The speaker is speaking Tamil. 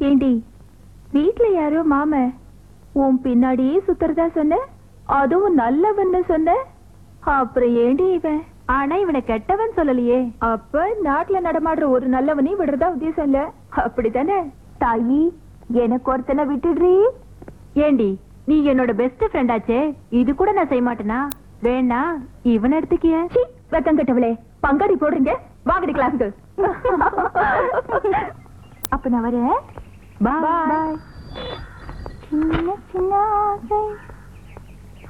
ஏண்டி வீட்ல யாரோ மாம உன் பின்னாடியே சுத்துறதா சொன்ன அதுவும் நல்லவன்னு சொன்ன அப்புறம் ஏண்டி இவன் ஆனா இவனை கெட்டவன் சொல்லலையே அப்ப நாட்டுல நடமாடுற ஒரு நல்லவனையும் விடுறதா உத்தேசம் இல்ல அப்படித்தானே தாயி எனக்கு ஒருத்தனை விட்டுடுறீ ஏண்டி நீ என்னோட பெஸ்ட் ஃப்ரெண்ட் ஆச்சே இது கூட நான் செய்ய மாட்டேனா வேணா இவன் எடுத்துக்கிய வெத்தம் கட்டவளே பங்காடி போடுறீங்க வாங்கடி கிளாஸுக்கு அப்ப நான் வரேன் பாய் சின்ன சின்ன ஆசை